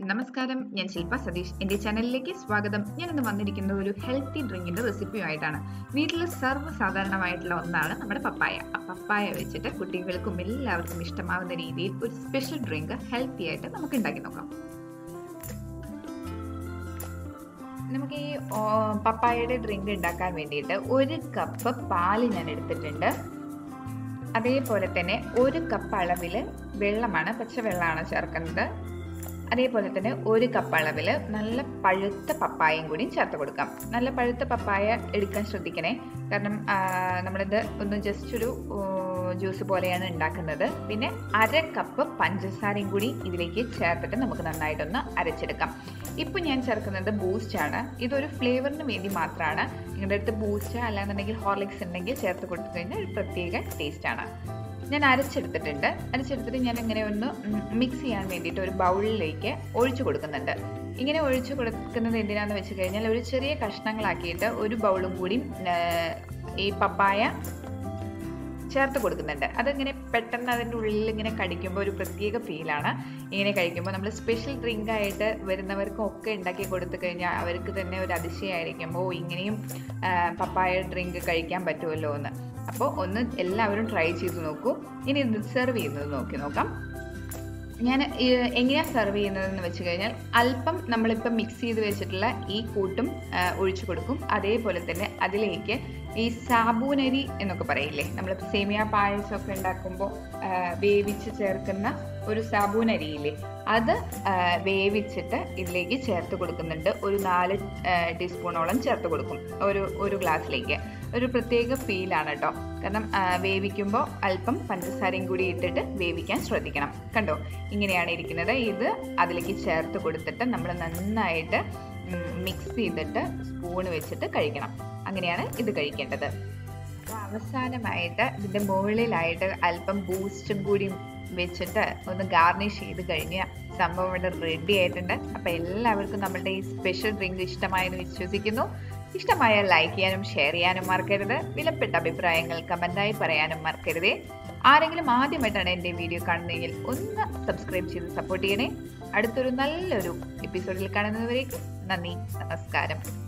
നമസ്കാരം ഞാൻ ശില്പ സതീഷ് എന്റെ ചാനലിലേക്ക് സ്വാഗതം ഞാൻ ഇന്ന് വന്നിരിക്കുന്ന ഒരു ഹെൽത്തി ഡ്രിങ്കിന്റെ റെസിപ്പിയുമായിട്ടാണ് വീട്ടിൽ സർവ്വസാധാരണമായിട്ടുള്ള ഒന്നാണ് നമ്മുടെ പപ്പായ ആ പപ്പായ വെച്ചിട്ട് കുട്ടികൾക്കും എല്ലാവർക്കും ഇഷ്ടമാവുന്ന രീതിയിൽ ഒരു സ്പെഷ്യൽ ഡ്രിങ്ക് ഹെൽത്തി ആയിട്ട് നമുക്ക് ഉണ്ടാക്കി നോക്കാം നമുക്ക് ഈ ഓ, പപ്പായയുടെ ഡ്രിങ്ക് ഉണ്ടാക്കാൻ വേണ്ടിയിട്ട് ഒരു കപ്പ് പാല് ഞാൻ എടുത്തിട്ടുണ്ട് അതേപോലെ തന്നെ ഒരു കപ്പ് അളവിൽ വെള്ളമാണ് പച്ചവെള്ളമാണ് ചേർക്കുന്നത് അതേപോലെ തന്നെ ഒരു കപ്പ് അളവിൽ നല്ല പഴുത്ത പപ്പായയും കൂടി ചേർത്ത് കൊടുക്കാം നല്ല പഴുത്ത പപ്പായ എടുക്കാൻ ശ്രദ്ധിക്കണേ കാരണം ആ, നമ്മളിത് ഒന്ന് ജസ്റ്റ് ഒരു ജ്യൂസ് പോലെയാണ് ഉണ്ടാക്കുന്നത് പിന്നെ അര കപ്പ് പഞ്ചസാരയും കൂടി ഇതിലേക്ക് ചേർത്തിട്ട് നമുക്ക് നന്നായിട്ടൊന്ന് അരച്ചെടുക്കാം ഇപ്പം ഞാൻ ചേർക്കുന്നത് ബൂസ്റ്റ് ആണ് ഇതൊരു ഫ്ലേവറിന് വേണ്ടി മാത്രമാണ് നിങ്ങളുടെ അടുത്ത് ബൂസ്റ്റ് അല്ലാന്നുണ്ടെങ്കിൽ ഹോർലിക്സ് ഉണ്ടെങ്കിൽ ചേർത്ത് കൊടുത്തു കഴിഞ്ഞാൽ ഒരു പ്രത്യേക ടേസ്റ്റ് ആണ് ഞാൻ അരച്ചെടുത്തിട്ടുണ്ട് അരച്ചെടുത്തിട്ട് ഞാൻ ഇങ്ങനെ ഒന്ന് മിക്സ് ചെയ്യാൻ വേണ്ടിയിട്ട് ഒരു ബൗളിലേക്ക് ഒഴിച്ചു കൊടുക്കുന്നുണ്ട് ഇങ്ങനെ ഒഴിച്ചു കൊടുക്കുന്നത് എന്തിനാന്ന് വെച്ച് കഴിഞ്ഞാൽ ഒരു ചെറിയ കഷ്ണങ്ങളാക്കിയിട്ട് ഒരു ബൗളും കൂടി ആ, ഈ പപ്പായ ചേർത്ത് കൊടുക്കുന്നുണ്ട് അതിങ്ങനെ പെട്ടെന്ന് അതിൻ്റെ ഉള്ളിൽ ഇങ്ങനെ കടിക്കുമ്പോൾ ഒരു പ്രത്യേക ഫീലാണ് ഇങ്ങനെ കഴിക്കുമ്പോൾ നമ്മൾ സ്പെഷ്യൽ ഡ്രിങ്ക് ആയിട്ട് വരുന്നവർക്കും ഒക്കെ ഉണ്ടാക്കി കൊടുത്തു കഴിഞ്ഞാൽ അവർക്ക് തന്നെ ഒരു അതിശയമായിരിക്കും ഓ ഇങ്ങനെയും ആ, പപ്പായ ഡ്രിങ്ക് കഴിക്കാൻ പറ്റുമല്ലോ എന്ന് അപ്പോൾ ഒന്ന് എല്ലാവരും ട്രൈ ചെയ്ത് നോക്കൂ ഇനി ഇത് സെർവ് ചെയ്യുന്നത് നോക്കി നോക്കാം ഞാൻ എങ്ങനെയാണ് സെർവ് ചെയ്യുന്നതെന്ന് വെച്ച് കഴിഞ്ഞാൽ അല്പം നമ്മളിപ്പോൾ മിക്സ് ചെയ്ത് വെച്ചിട്ടുള്ള ഈ കൂട്ടും ആ, ഒഴിച്ചു കൊടുക്കും അതേപോലെ തന്നെ അതിലേക്ക് ഈ സാബൂനരി എന്നൊക്കെ പറയില്ലേ നമ്മൾ സേമിയ പായസമൊക്കെ ഉണ്ടാക്കുമ്പോൾ ആ, വേവിച്ച് ചേർക്കുന്ന ഒരു സാബൂനരിയില്ലേ അത് ആ, വേവിച്ചിട്ട് ഇതിലേക്ക് ചേർത്ത് കൊടുക്കുന്നുണ്ട് ഒരു നാല് ആ, ടീസ്പൂണോളം ചേർത്ത് കൊടുക്കും ഒരു ഒരു ഗ്ലാസ്സിലേക്ക് ഒരു പ്രത്യേക ഫീലാണ് കേട്ടോ കാരണം ആ, വേവിക്കുമ്പോൾ അല്പം പഞ്ചസാരയും കൂടി ഇട്ടിട്ട് വേവിക്കാൻ ശ്രദ്ധിക്കണം കണ്ടോ ഇങ്ങനെയാണ് ഇരിക്കുന്നത് ഇത് അതിലേക്ക് ചേർത്ത് കൊടുത്തിട്ട് നമ്മൾ നന്നായിട്ട് മിക്സ് ചെയ്തിട്ട് സ്പൂണ് വെച്ചിട്ട് കഴിക്കണം അങ്ങനെയാണ് ഇത് കഴിക്കേണ്ടത് അപ്പോൾ അവസാനമായിട്ട് ഇതിൻ്റെ മുകളിലായിട്ട് അല്പം ബൂസ്റ്റും കൂടി വെച്ചിട്ട് ഒന്ന് ഗാർണിഷ് ചെയ്ത് കഴിഞ്ഞാൽ സംഭവം ഇവിടെ റെഡി ആയിട്ടുണ്ട് അപ്പോൾ എല്ലാവർക്കും നമ്മളുടെ ഈ സ്പെഷ്യൽ ഡ്രിങ്ക് ഇഷ്ടമായെന്ന് വിശ്വസിക്കുന്നു ഇഷ്ടമായ ലൈക്ക് ചെയ്യാനും ഷെയർ ചെയ്യാനും മറക്കരുത് വിലപ്പെട്ട അഭിപ്രായങ്ങൾ കമൻ്റായി പറയാനും മറക്കരുതേ ആരെങ്കിലും ആദ്യമായിട്ടാണ് എൻ്റെ വീഡിയോ കാണുന്നതെങ്കിൽ ഒന്ന് സബ്സ്ക്രൈബ് ചെയ്ത് സപ്പോർട്ട് ചെയ്യണേ അടുത്തൊരു നല്ലൊരു എപ്പിസോഡിൽ കാണുന്നതുവരേക്കും നന്ദി നമസ്കാരം